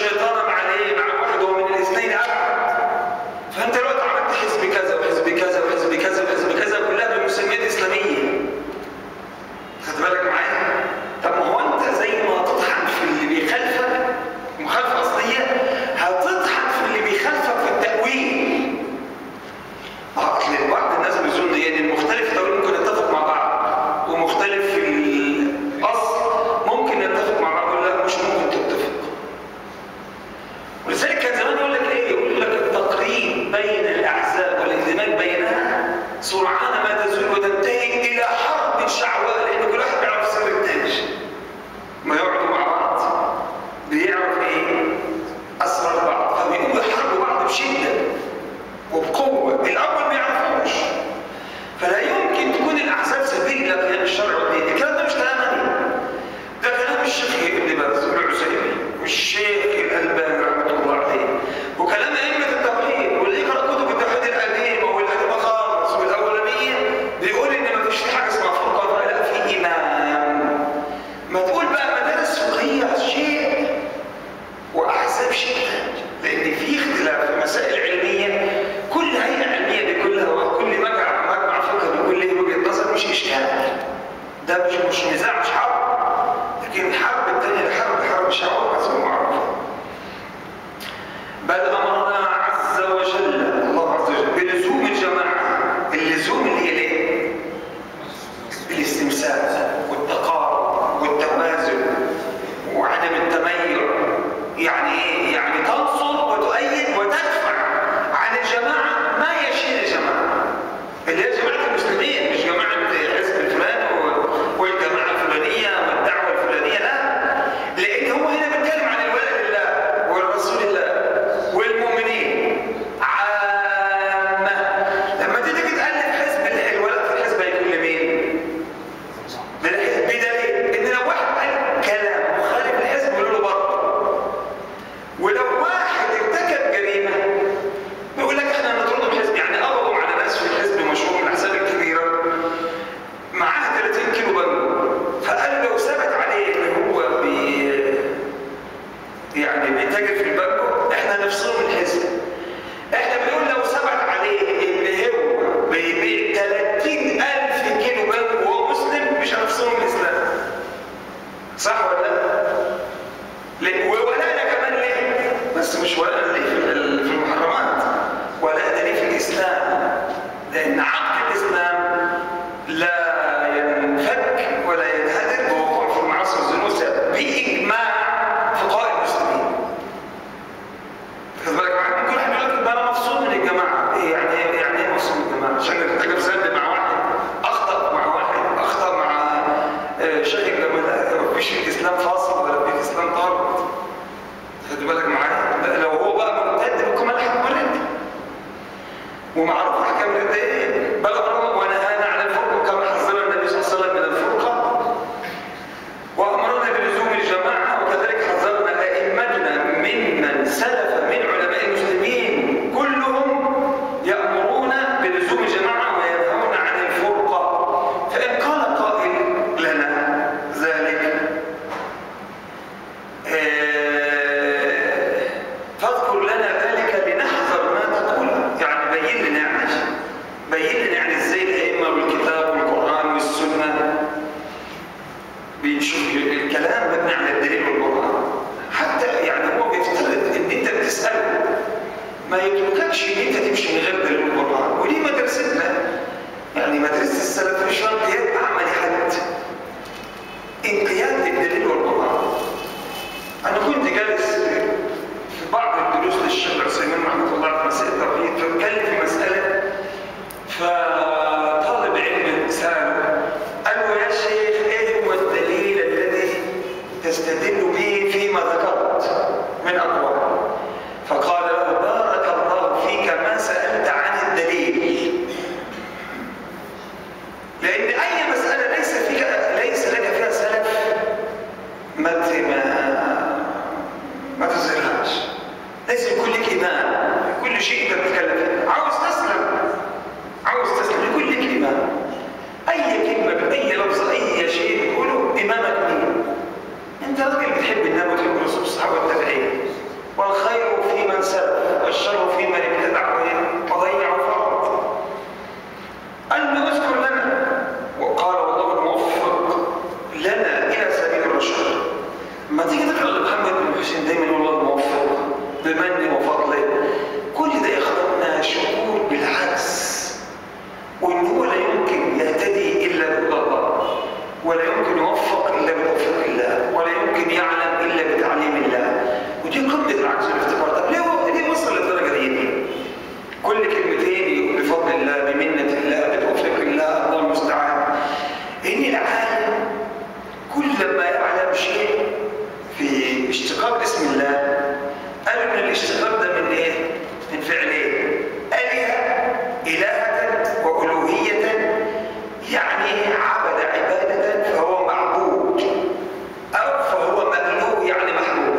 الشيطان مع الايه؟ مع الواحد ومن الاثنين ابعد فانت دلوقتي عملت حزب كذا وحزب كذا وحزب كذا وحزب كذا كلها بمسميات اسلاميه خد بالك معايا؟ طب ما هو انت زي ما تطحن في اللي بيخالفك مخالفه اصليه هتطحن في اللي بيخالفك في التاويل اصل بعض الناس بيظن يعني المختلف التاويل ممكن يتفق مع بعض ومختلف في الاصل ممكن يتفق مع بعض ولا لا مش ممكن تتفق ولذلك كان زمان يقول لك ايه؟ يقول لك التقريب بين الاحزاب والاندماج بينها سرعان ما تزول وتنتهي الى حرب شعواء لان كل واحد بيعرف سر التاني. ما يقعدوا مع بعض بيعرف ايه؟ اسرار بعض فبيقوموا يحاربوا بعض بشده وبقوه الاول ما يعرفوش فلا يمكن تكون الاحزاب سبيل الى قيام الشرع والدين الكلام ده مش كلام انا ده كلام الشيخ ابن باز والعثيمين والشيخ الالباني رحمه الله عليه وكلام ائمه التوحيد واللي يقرا كتب التوحيد القديمه والقديمه خالص والاولانيه بيقول ان ما فيش حاجه اسمها فرقه لا في امام ما تقول بقى مدارس فقهيه شيء واحزاب شيء لان في اختلاف في مسائل علميه كل هيئه علميه بكلها وكل مجمع مجمع فقهي بيكون له وجهه نظر مش اشكال ده مش مش نزاع مش حرب لكن الحرب الثانيه الحرب حرب شعوب حسب ما معروف بل امرنا عز وجل الله عز وجل بلزوم الجماعه اللزوم اللي هي الايه؟ الاستمساك والتقارب والتوازن وعدم التميع يعني ايه؟ يعني تنصر وتؤيد وتدفع عن الجماعه ما يشيل الجماعه اللي هي جماعه المسلمين مش جماعه حزب الفلاني والجماعه الفلانيه والدعوه الفلانيه لا لان هو هنا بيتكلم عن الولاء لله ولرسول الله والمؤمنين عامه لما تيجي تالف حزب الولاء في الحزب هيكون لمين؟ بدليل ان لو واحد قال كلام مخالف للحزب يقول له بره ولو واحد ارتكب جريمه بيقول لك احنا نطرده من الحزب يعني قبضوا على ناس في الحزب مشهور من الاحزاب الكبيره معاه 30 كيلو بنجو فقال لو ثبت عليه ان هو بي يعني بيتاجر في البنجو احنا نفصله من الحزب احنا بنقول لو ثبت عليه ان هو بيبيع 30000 كيلو بنجو وهو مسلم مش هنفصله من الاسلام صح ولا لا؟ ليه؟ وولاءنا كمان ليه؟ بس مش ولاء ليه في ال- في المحرمات ولاء ليه في الاسلام لان عقد الاسلام لا ينفك ولا ينهدم بوقوع في المعاصي والذنوب باجماع فقهاء المسلمين خد بالك معايا ممكن واحد يقول لك ده انا مفصول من الجماعه إيه يعني إيه- يعني ايه مفصول من الجماعه عشان ارتكب ذنب مع واحد اخطا مع واحد اخطا مع آه، شيخ الجماعه مفيش في الاسلام فاصل ولا في الاسلام طارد خد بالك معايا ده لو هو بقى مرتد بيكون ملحق مرتد ومعروف احكام الرده ايه بل امرنا ونهانا عن الفرقه كما حذر النبي صلى الله عليه وسلم من الفرقه وامرنا بلزوم الجماعه وكذلك حذرنا ائمتنا ممن سلف من علماء المسلمين كلهم يامرون بلزوم الجماعه وينهون عن الفرقه فان قال قائل لنا ذلك آه، فاذكر لنا ذلك لنحذر ما تقول يعني بين لنا يعني بين لنا يعني ازاي الائمه والكتاب والقران والسنه بنشوف الكلام مبني على الدليل والقرآن حتى يعني هو بيفترض ان انت بتسأله ما يترككش ان انت تمشي من غير دليل والقرآن ودي مدرستنا يعني مدرسة السلف مش انقياد عملي حد انقياد للدليل والقرآن انا كنت جالس في بعض الدروس للشيخ عثيمين رحمه الله عليه مسائل التوحيد فبتكلم في مسألة فطالب علم سأله قال له يا شيخ ايه هو الدليل الذي تستدل به فيما ذكرت من اقوال فقال له بارك الله فيك ما سالت عن الدليل لان اي مساله ليس فيك ليس لك فيها سلف ما ت- ما ما تزرعش ليس يكون لك امام كل شيء انت بتتكلم فيه عاوز تسلم عاوز تسلم يكون لك امام اي كلمه باي لفظ اي شيء بتقوله امامك مين انت راجل بتحب النبي وتحب الرسول والصحابه والتابعين وبشره في من ابتدع وضيع فرط قال له اذكر لنا وقال والله الموفق لنا الى سبيل الرشاد ما تيجي تقرا لمحمد بن حسين دايما يقول الله الموفق بمنه وفضله كل ده يا اخواننا شعور بالعكس وان هو لا يمكن يهتدي الا بهدى الله ولا يمكن يوفق الا بتوفيق الله ولا يمكن يعلم الا بتعليم الله ودي قمه العجز والافتقار طب ليه هو ليه وصل للدرجه دي؟ كل كلمتين بفضل الله بمنه الله بتوفيق الله الله المستعان ان العالم كل ما يعلم شيء في اشتقاق اسم الله قالوا ان الاشتقاق ده من ايه؟ من فعلين آلهة إلهة وألوهية يعني عبد عبادة فهو معبود أو فهو مألوه يعني محبوب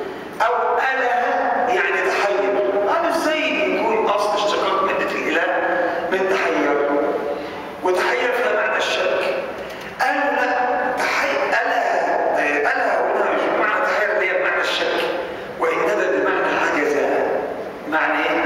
أو أله يعني تحير قالوا ازاي يكون أصل اشتقاق مادة الإله من تحير وتحير فيها معنى الشك قالوا لا تحير أله أله هنا مش بمعنى تحير اللي هي بمعنى الشك وإنما بمعنى عجز معنى إيه؟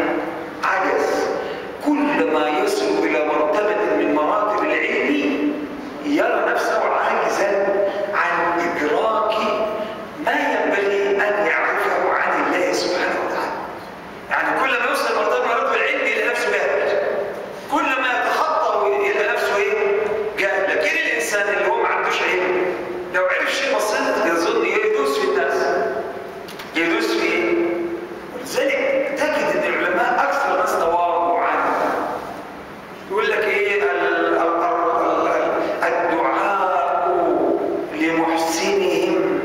عجز كل ما يصل إلى مرتبة من مراتب العلم يرى نفسه عاجزا عن إدراك ما ينبغي أن يعرفه عن الله سبحانه وتعالى يعني كل ما يوصل مرتبة مراتب العلم إلى نفسه جاهل كل ما يتخطى إلى نفسه إيه؟ جاهل لكن الإنسان اللي هو ما عندوش علم لو عرف شيء بسيط يظن يدوس في الناس يدوس في إيه؟ ولذلك تجد ان العلماء اكثر ناس تواضعوا عنه يقول لك ايه ال- ال- ال- ال- الدعاء لمحسنهم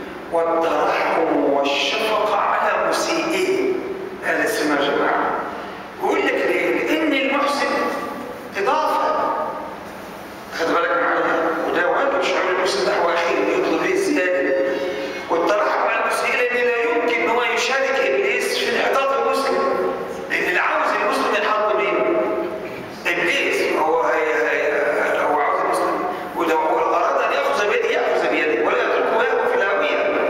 والترحم والشفقه على مسيئهم هذا اسمها يا جماعه يقول لك ليه؟ لان المحسن اضافه خد بالك معايا وده واجب شعور المسلم نحو اخيه يطلب ايه الزياده والترحم على المسلم لان لا يمكن ان هو يشارك ابليس في انحطاط المسلم لان اللي عاوز المسلم ينحط مين؟ ابليس هو هي هي هو عاوز المسلم ولو هو اراد ان ياخذ بيده ياخذ بيده ولا يتركه يهوي في الهويه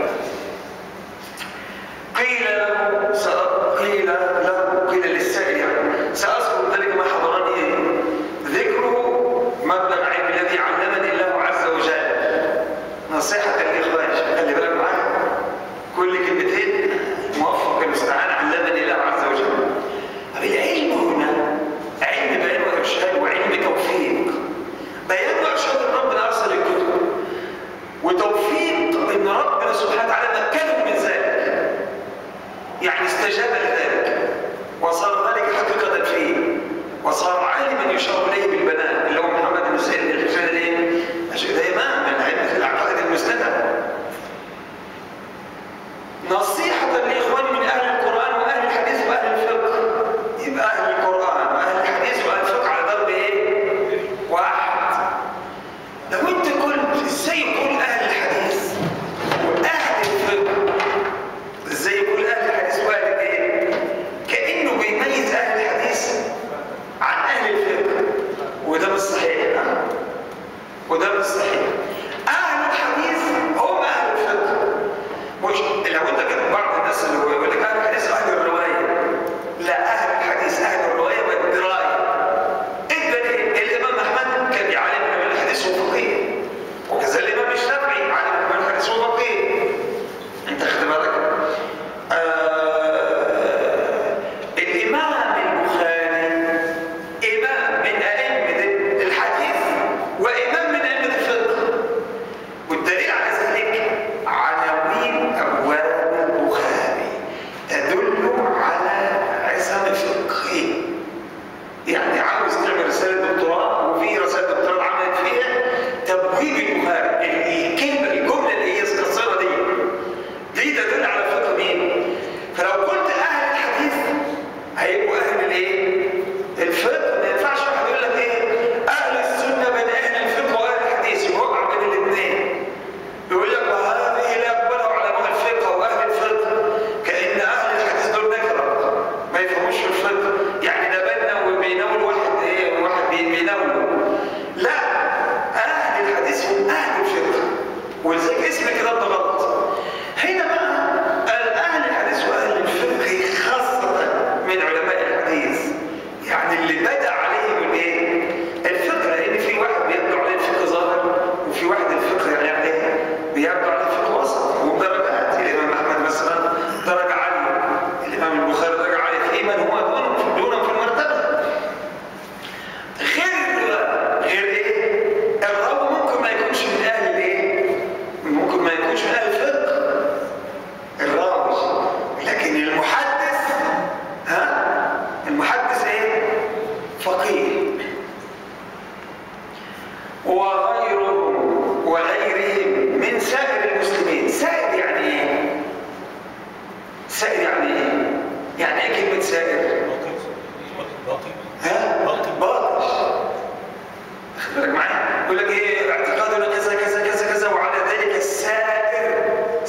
قيل له سأ- قيل له قيل للسائل يعني سأذكر ذلك ما حضرني ذكره مبلغ علم الذي علمني الله عز وجل نصيحة للإخوان خلي بالك معايا كل كلمتين موفق المستعان علمني الله عز وجل طب العلم هنا علم بيان وإرشاد وعلم توفيق بيان وإرشاد إن ربنا أرسل الكتب وتوفيق إن ربنا سبحانه وتعالى مكنه من ذلك يعني استجاب لذلك وصار ذلك حقيقة فيه وصار عالما يشار إليه بالبنان اللي هو محمد بن سعيد بن الحسين الايه؟ ده إمام من أئمة العقائد المسندة نصيحة لإخواني من أهل القرآن وأهل الحديث وأهل الفقه يبقى أهل القرآن وأهل الحديث وأهل الفقه على ضرب إيه؟ واحد لو أنت قلت إزاي يقول أهل الحديث وأهل الفقه ازاي يقول اهل الحديث واهل ايه كانه بيميز اهل الحديث عن اهل الفقه وده مش صحيح ها؟ وده مش صحيح اهل الحديث هم اهل الفقه مش لو انت كده بعض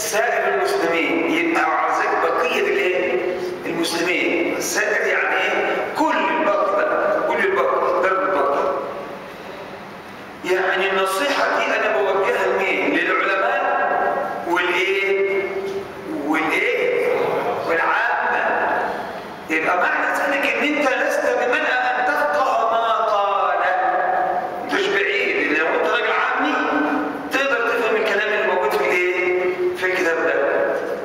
سائر المسلمين يبقى على ذلك بقيه الايه؟ المسلمين السائر يعني ايه؟ كل الباقي بقى كل الباقي درب الباقي يعني النصيحه دي انا بوجهها لمين؟ للعلماء والايه؟ والايه؟ والعامه يبقى معنى ذلك ان انت لست بمنع ان تفقه ما قال مش بعيد لو انت راجل عامي تقدر تفهم الكلام اللي موجود في الايه؟ في الكتاب ده.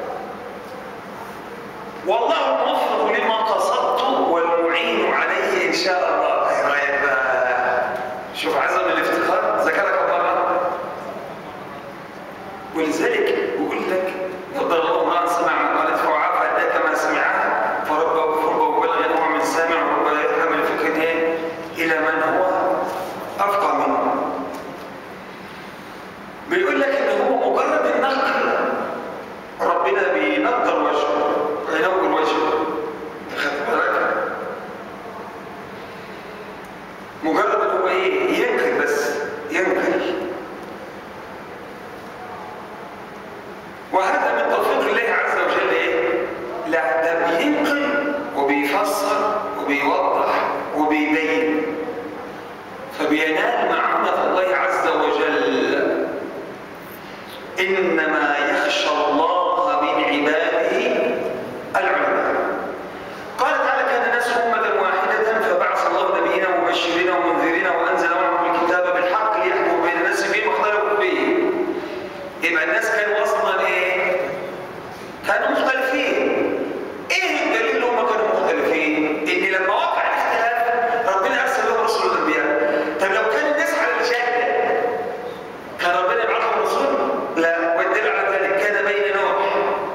والله الموفق لما قصدت والمعين عليه ان شاء الله. ايه رايك بقى؟ شوف عزم الافتخار ذكرك الله ولذلك بقول لك قدر الله امرا سمع مقالة فوعى فادى كما سمعها فرب فرب بلغ نوع من سامع ورب لا يفهم الفكر إيه؟ الى من هو افقه منه. بيقول لك ان هو مجرد النقل ربنا بينضر وجهه وينور وجهه خدت بالك؟ مجرد ان هو ايه؟ ينقل بس ينقل وهذا من توفيق الله عز وجل ايه؟ لا ده بينقل وبيفسر وبيوضح وبيبين فبينال معونة الله عز وجل إنما يخشى الله من عباده العلماء قال تعالى كان الناس أمة واحدة فبعث الله نبينا مبشرين ومنذرين وأنزل معهم الكتاب بالحق ليحكم بين الناس فيما اختلفوا فيه يبقى الناس كانوا اصلا ايه؟ كانوا مختلفين. ايه الدليل ان هم كانوا مختلفين؟ ان لما وقع الاختلاف ربنا ارسل لهم رسول الانبياء. طب لو كان الناس على الجهل كان ربنا يبعث لهم رسول؟ لا والدليل على ذلك كان بين نوح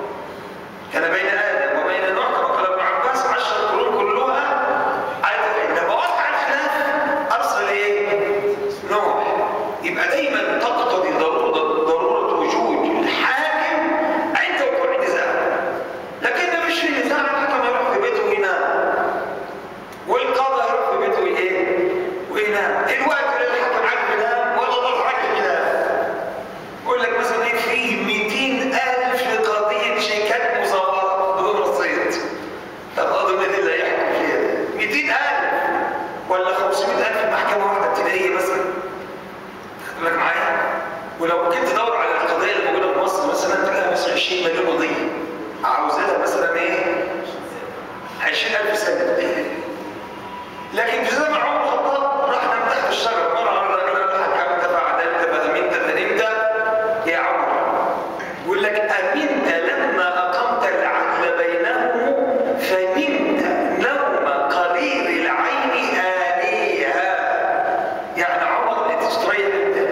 كان بين ادم وبين نوح كما قال ابن عباس عشر قرون كلها عدد لما وقع الخلاف ارسل ايه؟ نوح يبقى دايما تقتضي ضروره ضروره وجود الحاكم عند وقوع النزاع لكن مفيش في نزاع الحكم يروح في بيته وينام والقاضي يروح في بيته وايه؟ وينام الوقت اللي الحكم عارف ينام ولا ضل حاكم ينام يقول لك مثلا ايه في 200000 قضيه شيكات مزوره بدون رصيد طب قاضي النادي اللي هيحكم فيها 200000 ولا 500000 في محكمه واحده ابتدائيه مثلا خد بالك معايا ولو كنت تدور على القضيه اللي موجوده في مصر مثلا تلاقيها مثلا 20 مليون قضيه عاوزة لها مثلا ايه 20000 سنه لكن في زمن عمر الخطاب راح نام تحت الشجره مره على الراجل قال له حكم انت فعدلت فامنت فنمت يا عمر يقول لك امنت لما اقمت العدل بينهم فنمت نوم قرير العين آليها يعني عمر انت تستريح انت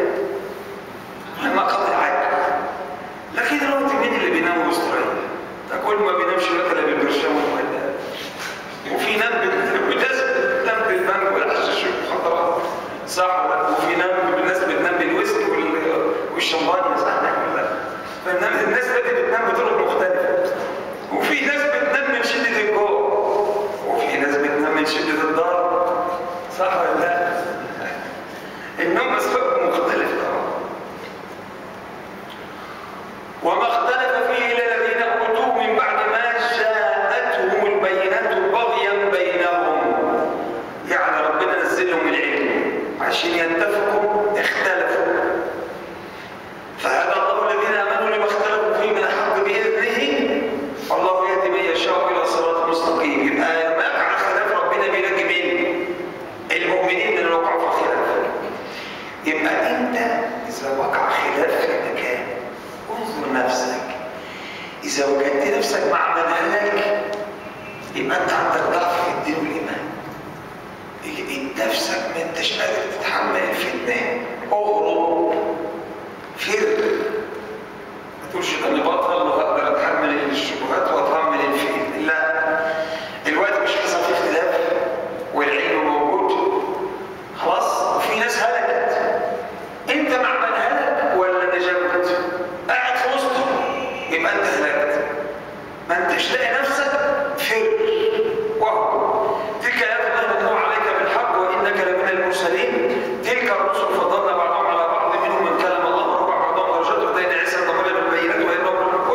لما قضى العدل لكن دلوقتي مين اللي بينام ويستريح؟ ده كل ما بينامش ولا بالبرشام ولا وفي نام بالنسبه نام بالبنك والحشيش والمخدرات صح ولا لا؟ وفي نام بالناس بتنام بالويسكي وال- والشمبانيا صح ولا لا؟ فالنام الناس بدأت بتنام بطرق مختلفه وفي ناس بتنام من شده الجوع وفي ناس بتنام من شده الضرب صح ولا لا؟ النوم اسباب مختلفه طبعا وما اختلف فيه الا الذين اوتوه من بعد ما جاءتهم البينات بغيا بينهم يعني ربنا نزل لهم العلم عشان يتفقوا اختلفوا فهدى الله الذين امنوا لما اختلفوا فيه من الحق باذنه والله يهدي من يشاء الى صراط مستقيم يبقى لما يقع الخلاف ربنا بينجي مين؟ المؤمنين من الوقوع في الخلاف يبقى انت اذا وقع خلاف في مكان انظر نفسك اذا وجدت نفسك مع من هلك يبقى انت عندك ضعف في الدين والايمان لقيت نفسك ما انتش قادر تتحمل الفتنه اغرب فر ما تقولش ده انا بطل وهقدر اتحمل الشبهات واتحمل الفتن لا الوقت مش حصل فيه اختلاف والعلم موجود خلاص وفي ناس هلكت انت مع من هلك ولا نجوت قاعد في وسطهم يبقى انت هلكت ما انتش لاقي نفسك فر وهو تلك ايات الله نتلوها عليك بالحق وانك لمن المرسلين تلك الرسل فضلنا بعضهم على بعض منهم من كلم الله ورفع بعضهم درجات واتينا عيسى ابن مريم بالبينات وانه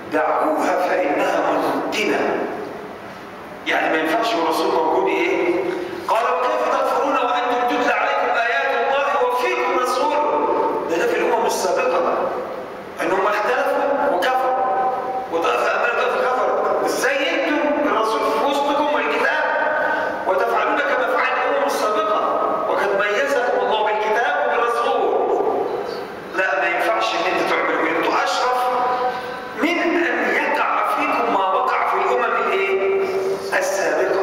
دعوها فإنها منتنة يعني ما ينفعش الرسول موجود ايه قال وكيف تكفرون وانتم تتلى عليكم ايات الله وفيكم رسوله ده ده في الامم السابقه انهم اختلفوا وكفروا وطائفه امنت وطائفه كفروا ازاي انتم الرسول في وسطكم والكتاب وتفعلون كما فعل الامم السابقه وقد ميزكم الله بالكتاب وبالرسول لا ما ينفعش ان انتوا تعملوا انتوا اشرف من ان يقع فيكم ما وقع في الامم الايه السابقه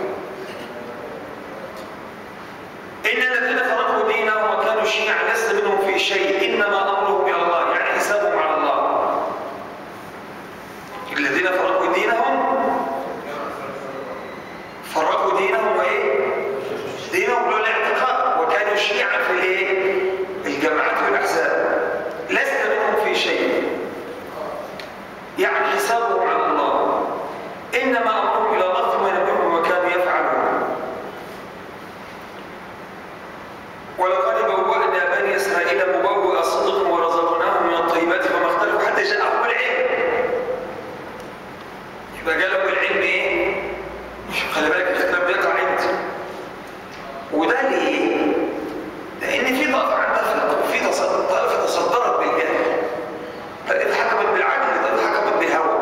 ان الذين فرقوا دينهم وكانوا شيعا لست منهم في شيء انما امرهم الى الله يعني حسابهم على الله الذين فرقوا دينهم فرقوا دينهم وايه دينهم له الاعتقاد وكانوا شيعا في الايه الجماعات والاحزاب لست منهم في شيء يعني حسابهم على الله انما امرهم الى الله ثم ينبئهم ما كانوا يفعلون ولقد بوأنا بني اسرائيل مبوأ صدق ورزقناهم من الطيبات فما اختلفوا حتى جاءهم العلم يبقى جالهم العلم ايه؟ خلي بالك الاختلاف بيقع عندي وده ليه؟ لان في طائفه عندها فقه وفي تص- طائفه تصدرت بالجهل طائفه حكمت بالعدل طائفه حكمت بالهوى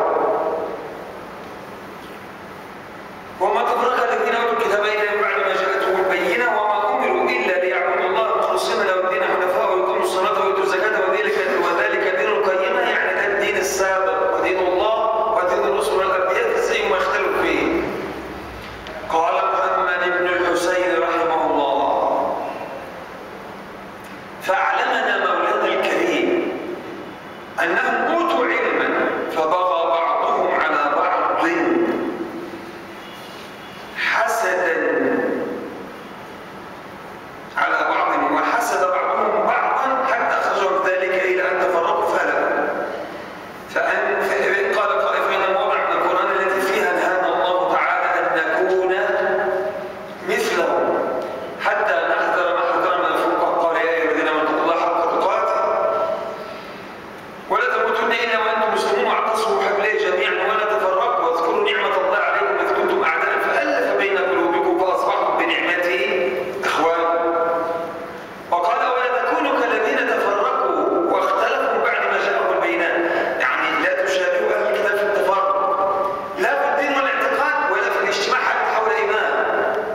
وما تفرق الذين اوتوا الكتاب الا من بعد ما جاءتهم البينه وما امروا الا ليعبدوا الله مخلصين له الدين حنفاء ويقيموا الصلاه ويؤتوا الزكاه وذلك وذلك دين القيمه يعني ده الدين السابق ودين الله ودين الرسل والانبياء زي ما اختلفوا فيه قال محمد بن الحسين رحمه الله فأعلمنا مولانا الكريم أنهم أوتوا علما فبغى بعضهم على بعض حسدا على بعض وحسد بعضهم بعضا حتى أخرجهم ذلك إلى أن تفرقوا فهلكوا فأن فإن قال قائل فإن وضع من القرآن التي فيها نهانا الله تعالى أن نكون مثله حتى نحذر ما حذر من الفرقة قال يا أيها الذين آمنوا اتقوا الله حق تقاته ولا تموتن إلا وأنتم مسلمون واعتصموا بحبله جميعا ولا تفرقوا واذكروا نعمة الله عليكم إذ كنتم أعداء فألف بين قلوبكم فأصبحتم بنعمته إخوانا وقال ولا تكونوا كالذين تفرقوا واختلفوا من بعد ما جاءهم البينات يعني لا تشابهوا اهل الكتاب في التفرق لا في الدين والاعتقاد ولا في الاجتماع حتى حول ايمان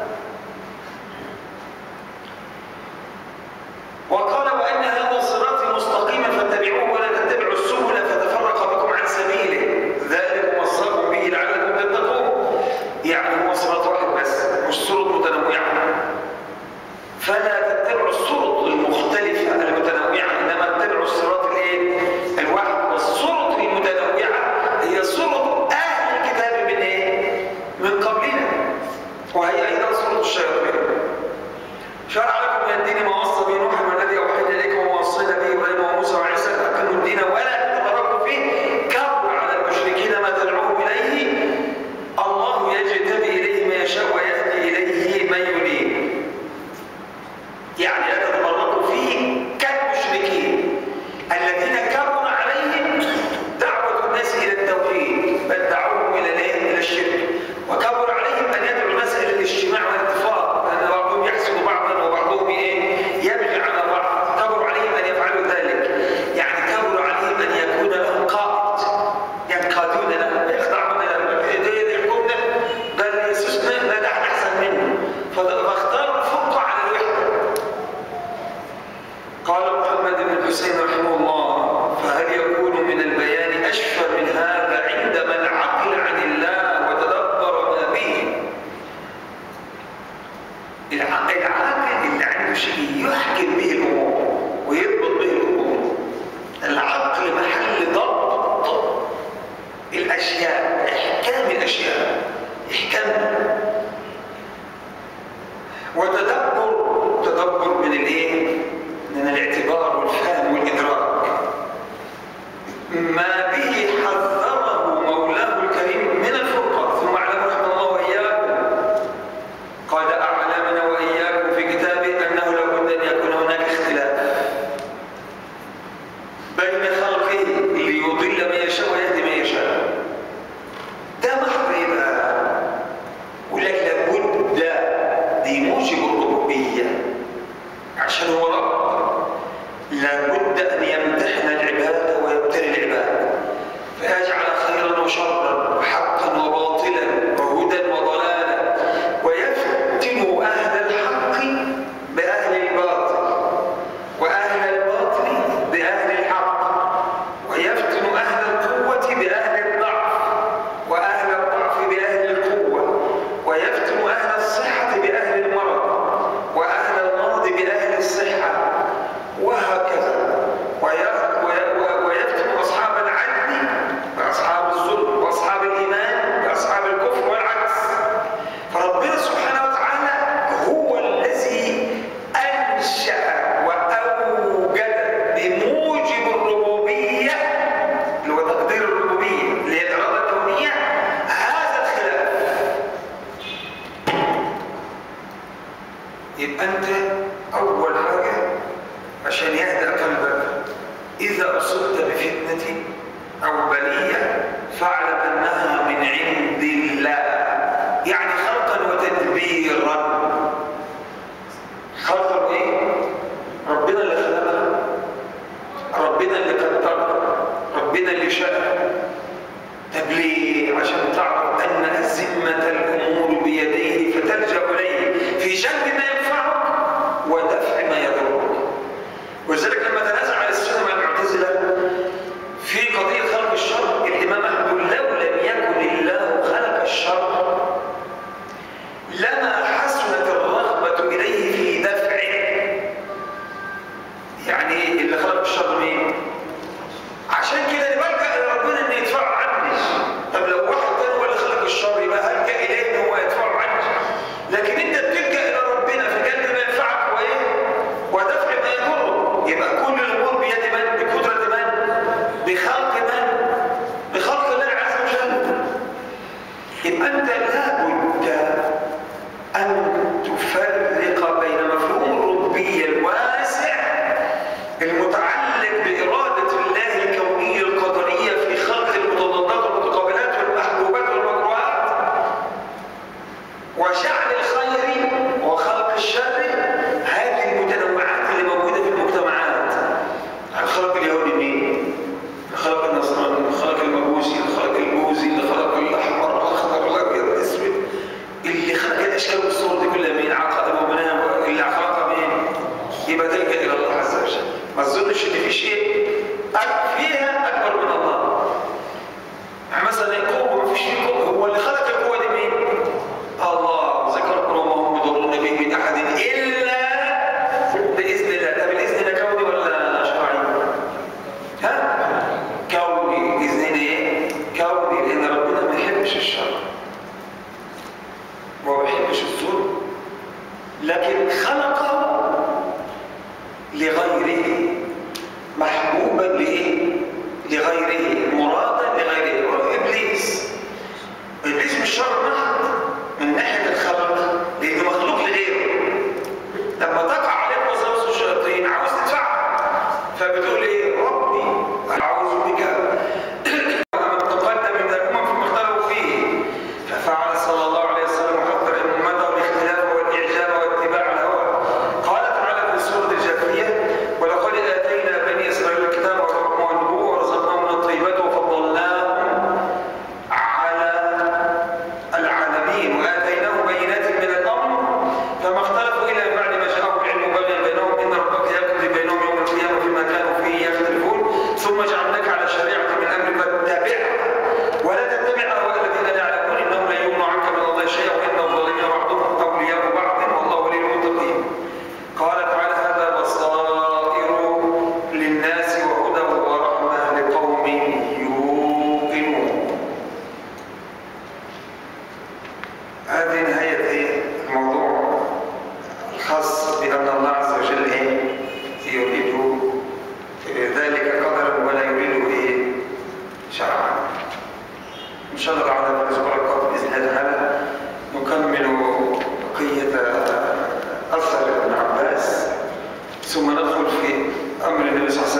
وقال وان هذا صراطي مستقيما فاتبعوه ولا تتبعوا السبل فتفرق بكم عن سبيله ذلكم وصاكم به لعلكم تتقون يعني هو صراط واحد بس مش سرط متنوعه فلا تتبعوا السرط المختلفة المتنوعة إنما اتبعوا الصراط الايه؟ الواحد والسرط المتنوعة هي سرط أهل الكتاب من إيه؟ من قبلنا وهي أيضا سرط الشياطين شرع لكم من الدين ما وصى به نوح والذي أوحينا إليكم وما وصينا به إبراهيم وموسى وعيسى أن أقيموا الدين ولا تتفرقوا فيه كبر على المشركين ما تدعوهم إليه الله يجتبي إليه من يشاء ويهدي إليه من يريد يعني لا تتفرقوا فيه كالمشركين الذين كبر عليهم دعوة الناس إلى التوحيد بل دعوهم إلى الإيه؟ إلى الشرك وكبر عليهم أن يدعو الناس إلى الاجتماع والاتفاق فاعلم انها من عند الله يعني خلقا وتدبيرا خلقا ايه ربنا اللي خلقها ربنا اللي قدرها ربنا اللي شاء طب ليه عشان تعرف ان ازمه الامور بيديه فتلجا اليه في جلب ما ينفعك ودفع ما يضرك ولذلك لما تنازع على السنه مع المعتزله في قضيه خلق الشر الامام احمد يقول لو لم يكن الله خلق الشر لما حسنت الرغبه اليه في دفعه يعني ايه اللي خلق الشر مين عشان كده نبلجأ الى ربنا ان يدفعه عني طب لو واحد تاني هو اللي خلق الشر يبقى هلجأ اليه ان هو يدفعه عني لكن انت بتلجأ الى ربنا في جلب ما ينفعك وايه ودفع ما يضرك يبقى كل الامور بيد من بقدرة من بخلق من بخلق الله عز وجل يبقى انت لابد ان تفرق بين مفهوم الربوبيه الواسع المتعلق بإرادة الله الكونية القدرية في خلق المتضادات والمتقابلات والمحبوبات والمكروهات وجعل الخير وخلق الشر هذه المتنوعات اللي موجودة في المجتمعات عن خلق اليهودي مين؟ خلق النصراني خلق المجوسي خلق البوذي اللي خلق الأحمر الأخضر الأبيض الأسود اللي خلق الأشكال والصور دي كلها مين؟ عقد ومنام اللي خلقها مين؟ يبقى تلجأ إلى الله عز وجل ما تظنش إن في شيء أك- فيها أكبر من الله يعني مثلا القوة ما فيش فيه قوة هو اللي خلق القوة دي مين؟ الله ذكر وما هم يضرون به من أحد إلا بإذن الله ده بالإذن ده كوني ولا شرعي؟ ها؟ كوني بإذن إيه؟ كوني لأن ربنا ما يحبش الشر وما بيحبش الظلم لكن خلقه لغيره محبوبا لايه لغيره مرادا لغيره هو ابليس ابليس مش شر محض من ناحيه الخلق لانه مخلوق لغيره لما تقع عليك وسوس الشياطين عاوز تدفعها فبتقول ايه ربي اعوذ بك ومن تقدم من الامم فيما اختلفوا فيه ففعل صلى الله عليه وسلم وحذر امته الاختلاف والاعجاب واتباع الهوى قال تعالى في سوره الجاثيه ولقد اتينا بني اسرائيل الكتاب والحكم والنبوه ورزقناهم من الطيبات وفضلناهم على العالمين واتيناهم بينات من الامر فما اختلفوا الا من بعد ما جاءهم العلم بغيا بينهم ان ربك يقضي بينهم يوم القيامه فيما كانوا فيه يختلفون ثم جعلناك على شريعه من امر فاتبعها ولا تتبع اهواء الذين لا يعلمون انهم لن يغنوا عنك من الله شيئا وان الظالمين بعضهم اولياء بعض والله ولي المتقين قال تعالى هذا بصائر للناس وهدى ورحمه لقوم يوقنون هذه نهاية إيه؟ الموضوع الخاص بأن الله عز وجل إيه؟ يريد ذلك قدرا ولا يريد إيه؟ شرعا. إن شاء الله تعالى في الأسبوع القادم بإذن الله تعالى نكمل بقية أثر ابن عباس ثم ندخل في أمر النبي صلى الله عليه